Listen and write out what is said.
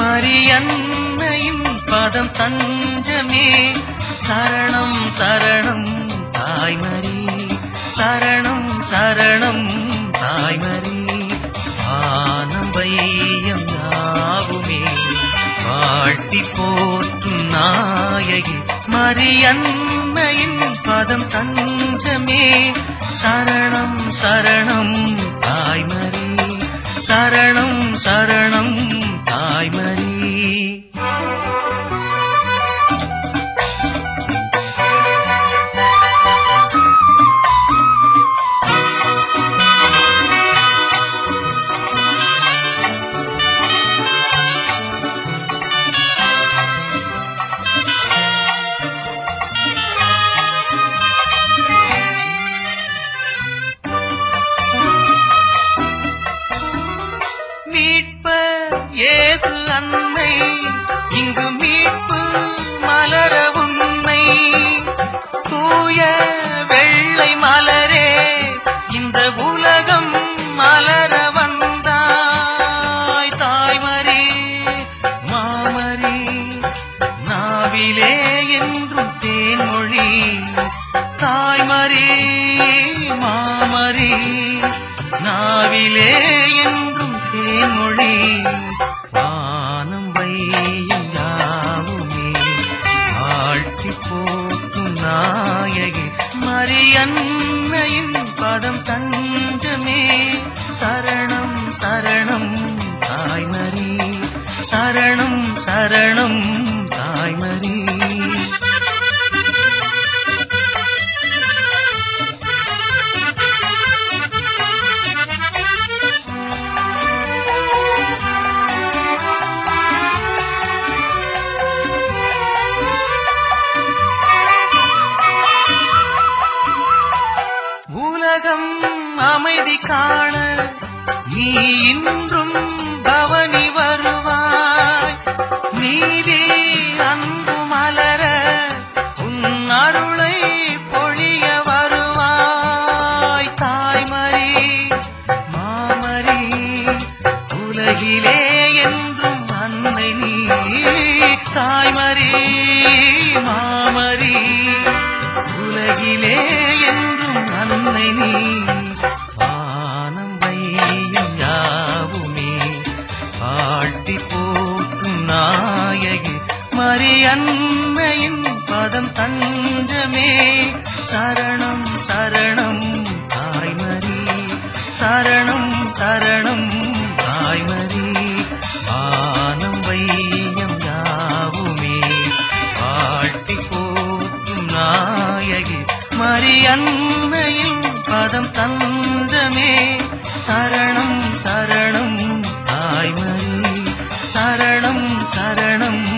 மரியன்னையும் பதம் தஞ்சமே சரணம் சரணம் தாய்மரி சரணம் சரணம் தாய்மரி ஆனம் வையம் யாவுமே வாழ்த்தி போற்றும் நாயகி மரியன்னையின் பதம் தஞ்சமே சரணம் சரணம் தாய்மரி சரணம் சரணம் தாய்மரி மீட்பர் இயேசு அன்னை இங்கு மீட்பு மலர உன்னை தூய வெள்ளை மலரே இந்த உலகம் மலர வந்தாய் தாய்மரி மாமரி நாவிலே என்றும் தேன்மொழி தாய்மரி மாமரி நாவிலே என்றும் தேன்மொழி வானம் வையும் யாவுமே ஆழ்த்தி போற்றும் நாயகி மரியன்னையின் பதம் தஞ்சமே சரணம் சரணம் தாய்மரி சரணம் சரணம் தாய்மரி உலகம் அமைதி காண நீ இன்றும் பவனி வருவாய் நீதி அன்பு மலர உன் அருளை பொழிய வருவாய் தாய்மரி மாமரி உலகிலே என்றும் அன்னை நீ தாய்மரி மாமரி உலகிலே என்றும் அன்னை நீ வானம் வையும் யாவுமே ஆட்டி போற்றும் நாயகி மரியன்னையின் பதம் தஞ்சமே சரணம் சரணம் தாய்மரி சரணம் சரணம் தாய்மரி ஆனம் வையம் யாவுமே ஆட்டி போற்றும் நாயகி மரியன்னையின் பதம் தந்தமே சரணம் சரணம் தாய்மரி சரணம் சரணம்